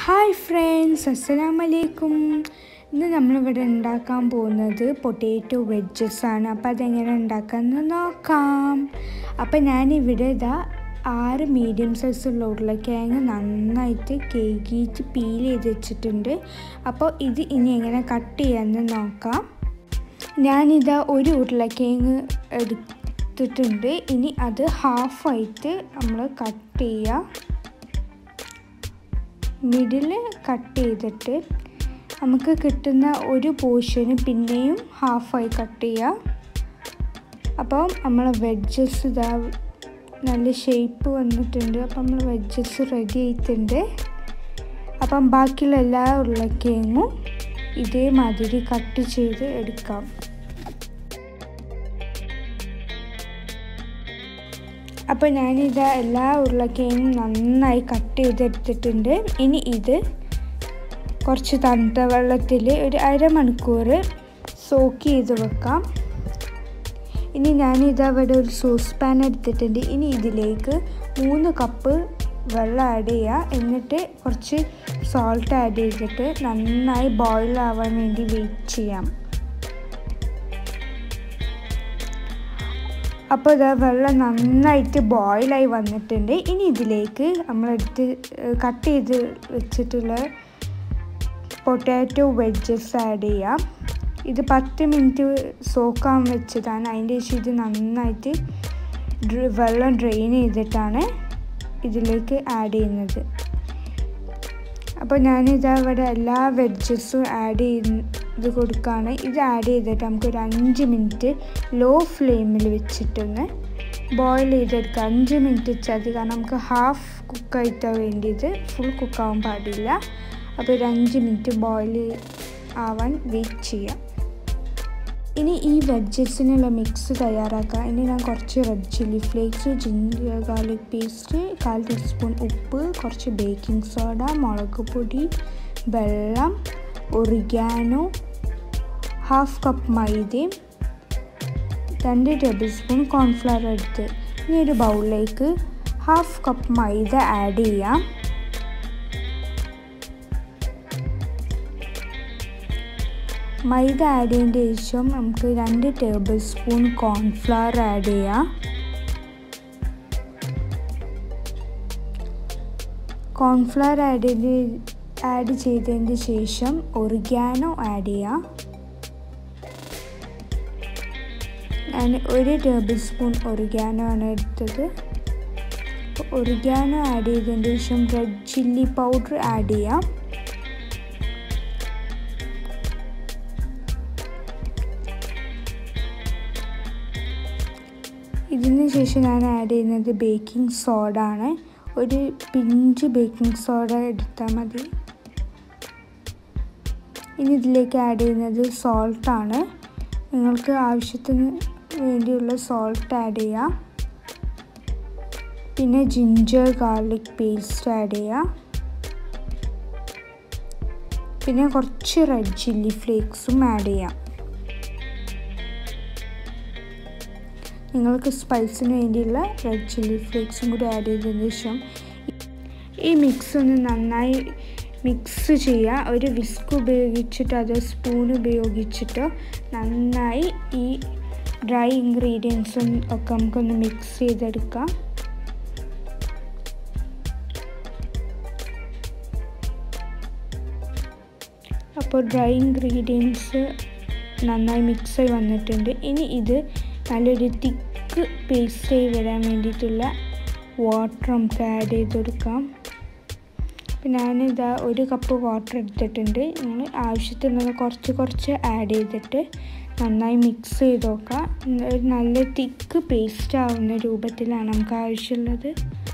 hi friends അസ്സലാം വലൈക്കും ഇന്ന് നമ്മളിവിടെ ഉണ്ടാക്കാൻ പോകുന്നത് പൊട്ടാറ്റോ വെഡ്ജസ് ആണ് അപ്പോൾ അതെങ്ങനെ ഉണ്ടാക്കാമെന്ന് നോക്കാം അപ്പോൾ ഞാനിവിടെ ഇതാ ആറ് മീഡിയം സൈസുള്ള ഉരുളക്കിഴങ്ങ് നന്നായിട്ട് കേകിയിട്ട് പീൽ ചെയ്ത് വെച്ചിട്ടുണ്ട് അപ്പോൾ ഇത് ഇനി എങ്ങനെ കട്ട് ചെയ്യാമെന്ന് നോക്കാം ഞാനിതാ ഒരു ഉരുളക്കിഴങ്ങ് എടുത്തിട്ടുണ്ട് ഇനി അത് ഹാഫായിട്ട് നമ്മൾ കട്ട് ചെയ്യുക മിഡിൽ കട്ട് ചെയ്തിട്ട് നമുക്ക് കിട്ടുന്ന ഒരു പോർഷന് പിന്നെയും ഹാഫായി കട്ട് ചെയ്യാം അപ്പം നമ്മൾ വെഡ്ജസ് ഇതാ നല്ല ഷേപ്പ് വന്നിട്ടുണ്ട് അപ്പം നമ്മൾ വെഡ്ജസ് റെഡി ആയിട്ടുണ്ട് അപ്പം ബാക്കിയുള്ള എല്ലാ ഉരുളക്കിഴങ്ങും ഇതേമാതിരി കട്ട് ചെയ്ത് എടുക്കാം അപ്പോൾ ഞാനിത് എല്ലാ ഉരുളക്കിഴങ്ങും നന്നായി കട്ട് ചെയ്തെടുത്തിട്ടുണ്ട് ഇനി ഇത് കുറച്ച് തണുത്ത വെള്ളത്തിൽ ഒരു അരമണിക്കൂർ സോക്ക് ചെയ്ത് വെക്കാം ഇനി ഞാനിത് അവിടെ ഒരു സോസ് പാൻ എടുത്തിട്ടുണ്ട് ഇനി ഇതിലേക്ക് മൂന്ന് കപ്പ് വെള്ളം ആഡ് ചെയ്യുക എന്നിട്ട് കുറച്ച് സോൾട്ട് ആഡ് ചെയ്തിട്ട് നന്നായി ബോയിൽ ആവാൻ വേണ്ടി വെയിറ്റ് ചെയ്യാം അപ്പോൾ ഇതാ വെള്ളം നന്നായിട്ട് ബോയിലായി വന്നിട്ടുണ്ട് ഇനി ഇതിലേക്ക് നമ്മളെടുത്ത് കട്ട് ചെയ്ത് വെച്ചിട്ടുള്ള പൊട്ടാറ്റോ വെഡ്ജസ് ആഡ് ചെയ്യാം ഇത് പത്ത് മിനിറ്റ് സോക്കാൻ വെച്ചതാണ് അതിൻ്റെ ശേഷം ഇത് നന്നായിട്ട് വെള്ളം ഡ്രെയിൻ ചെയ്തിട്ടാണ് ഇതിലേക്ക് ആഡ് ചെയ്യുന്നത് അപ്പോൾ ഞാനിത് അവിടെ എല്ലാ വെഡ്ജസും ആഡ് ചെയ്ത് കൊടുക്കുകയാണ് ഇത് ആഡ് ചെയ്തിട്ട് നമുക്കൊരു അഞ്ച് മിനിറ്റ് ലോ ഫ്ലെയിമിൽ വെച്ചിട്ടൊന്ന് ബോയിൽ ചെയ്തെടുക്കുക അഞ്ച് മിനിറ്റ് വെച്ചാൽ മതി കാരണം നമുക്ക് ഹാഫ് കുക്കായിട്ടാണ് വേണ്ടിയത് ഫുൾ കുക്കാവാൻ പാടില്ല അപ്പോൾ ഒരു അഞ്ച് മിനിറ്റ് ബോയിൽ ആവാൻ വെയിറ്റ് ചെയ്യാം ഇനി ഈ വെഡ്ജസിനുള്ള മിക്സ് തയ്യാറാക്കാം ഇനി ഞാൻ കുറച്ച് red chilli flakes ginger garlic paste കാൽ ടീസ്പൂൺ ഉപ്പ് കുറച്ച് ബേക്കിംഗ് സോഡ മുളക് പൊടി വെള്ളം ഒറിഗാനോ ഹാഫ് കപ്പ് മൈദയും രണ്ട് ടേബിൾ സ്പൂൺ കോൺഫ്ലവർ എടുത്ത് ഇനി ഒരു ബൗളിലേക്ക് ഹാഫ് കപ്പ് മൈദ ആഡ് ചെയ്യാം മൈദ ആഡ് ചെയ്തതിന് ശേഷം നമുക്ക് രണ്ട് ടേബിൾ സ്പൂൺ കോൺഫ്ലവർ ആഡ് ചെയ്യാം കോൺഫ്ലവർ ആഡ് ചെയ്ത് ആഡ് ചെയ്തതിന് ശേഷം ഒറിഗാനോ ആഡ് ചെയ്യാം ഞാൻ ഒരു ടേബിൾ സ്പൂൺ ഒറിഗാനോ ആണ് എടുത്തത് ഒറിഗാനോ ആഡ് ചെയ്തതിന് ശേഷം റെഡ് ചില്ലി പൗഡർ ആഡ് ചെയ്യാം ഇതിന് ശേഷം ഞാൻ ആഡ് ചെയ്യുന്നത് ബേക്കിംഗ് സോഡ ആണ് ഒരു പിഞ്ച് ബേക്കിംഗ് സോഡ എടുത്താൽ മതി ഇനി ഇതിലേക്ക് ആഡ് ചെയ്യുന്നത് സോൾട്ടാണ് നിങ്ങൾക്ക് ആവശ്യത്തിന് വേണ്ടിയുള്ള സോൾട്ട് ആഡ് ചെയ്യാം പിന്നെ ജിഞ്ചർ ഗാർലിക് പേസ്റ്റ് ആഡ് ചെയ്യാം പിന്നെ കുറച്ച് റെഡ് ചില്ലി ഫ്ലേക്സും ആഡ് ചെയ്യാം നിങ്ങൾക്ക് സ്പൈസിന് വേണ്ടിയുള്ള റെഡ് ചില്ലി ഫ്ലേക്സും കൂടി ആഡ് ചെയ്തതിന് ശേഷം ഈ മിക്സ് ഒന്ന് നന്നായി മിക്സ് ചെയ്യുക ഒരു വിസ്ക് ഉപയോഗിച്ചിട്ടോ അതോ സ്പൂൺ ഉപയോഗിച്ചിട്ടോ നന്നായി ഈ ഡ്രൈ ഇൻഗ്രീഡിയൻസും ഒക്കെ നമുക്കൊന്ന് മിക്സ് ചെയ്തെടുക്കാം അപ്പോൾ ഡ്രൈ ഇൻഗ്രീഡിയൻസ് നന്നായി മിക്സായി വന്നിട്ടുണ്ട് ഇനി ഇത് നല്ലൊരു തിക്ക് പേസ്റ്റായി വരാൻ വേണ്ടിയിട്ടുള്ള വാട്ടർ നമുക്ക് ആഡ് ചെയ്ത് കൊടുക്കാം അപ്പം ഞാനിതാ ഒരു കപ്പ് വാട്ടർ എടുത്തിട്ടുണ്ട് നിങ്ങൾ ആവശ്യത്തിനുള്ള കുറച്ച് കുറച്ച് ആഡ് ചെയ്തിട്ട് നന്നായി മിക്സ് ചെയ്ത് നോക്കാം ഒരു നല്ല തിക്ക് പേസ്റ്റ് ആവുന്ന രൂപത്തിലാണ് നമുക്ക് ആവശ്യമുള്ളത്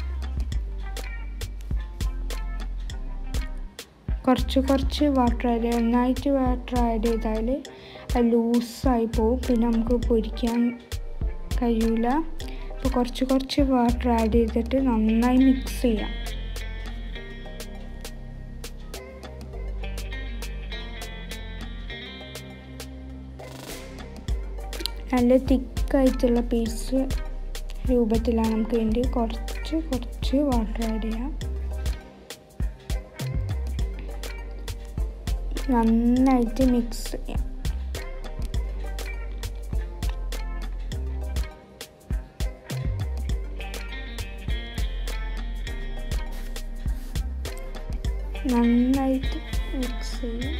കുറച്ച് കുറച്ച് വാട്ടർ ആഡ് ചെയ്യുക ഒന്നായിട്ട് വാട്ടർ ആഡ് ചെയ്താൽ അത് ലൂസായി പോകും പിന്നെ നമുക്ക് പൊരിക്കാൻ കഴിയില്ല അപ്പോൾ കുറച്ച് കുറച്ച് വാട്ടർ ആഡ് ചെയ്തിട്ട് നന്നായി മിക്സ് ചെയ്യാം നല്ല തിക്കായിട്ടുള്ള പീസ് രൂപത്തിലാണ് നമുക്ക് വേണ്ടി കുറച്ച് കുറച്ച് വാട്ടർ ആഡ് ചെയ്യാം നന്നായിട്ട് മിക്സ് ചെയ്യാം നന്നായിട്ട് മിക്സ് ചെയ്യും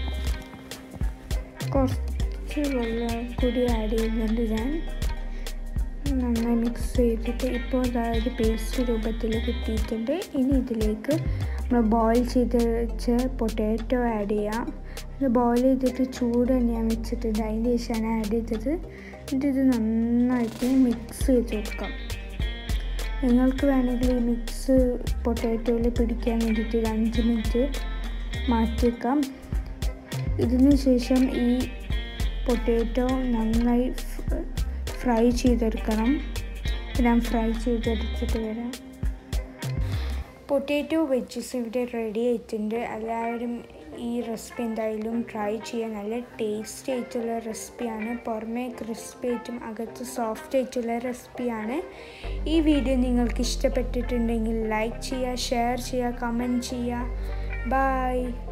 കുറച്ച് വെള്ളം കൂടി ആഡ് ചെയ്യുന്നുണ്ട് ഞാൻ നന്നായി മിക്സ് ചെയ്തിട്ട് ഇപ്പോൾ അതായത് പേസ്റ്റ് രൂപത്തിൽ കിട്ടിയിട്ടുണ്ട് ഇനി ഇതിലേക്ക് നമ്മൾ ബോയിൽ ചെയ്ത് വെച്ച പൊട്ടാറ്റോ ആഡ് ചെയ്യാം ഇത് ബോയിൽ ചെയ്തിട്ട് ചൂട് തന്നെയാണ് വെച്ചിട്ടുണ്ട് അതിൻ്റെ ശേഷമാണ് ആഡ് ചെയ്തത് എന്നിട്ട് ഇത് നന്നായിട്ട് മിക്സ് ചെയ്ത് വെക്കാം നിങ്ങൾക്ക് വേണമെങ്കിൽ ഈ മിക്സ് പൊട്ടാറ്റോയിൽ പിടിക്കാൻ വേണ്ടിയിട്ട് ഒരു അഞ്ച് മിനിറ്റ് മാറ്റി വെക്കാം ഇതിന് ശേഷം ഈ പൊട്ടാറ്റോ നന്നായി ഫ്രൈ ചെയ്തെടുക്കണം ഞാൻ ഫ്രൈ ചെയ്തെടുത്തിട്ട് വരാം പൊട്ടാറ്റോ വെജസ് ഇവിടെ റെഡി ആയിട്ടുണ്ട് എല്ലാവരും ഈ റെസിപ്പി എന്തായാലും ട്രൈ ചെയ്യാൻ നല്ല ടേസ്റ്റി ആയിട്ടുള്ള റെസിപ്പിയാണ് പുറമേ ക്രിസ്പി ആയിട്ടും അകത്ത് സോഫ്റ്റ് ആയിട്ടുള്ള റെസിപ്പിയാണ് ഈ വീഡിയോ നിങ്ങൾക്ക് ഇഷ്ടപ്പെട്ടിട്ടുണ്ടെങ്കിൽ ലൈക്ക് ചെയ്യുക ഷെയർ ചെയ്യുക കമൻറ്റ് ചെയ്യുക ബൈ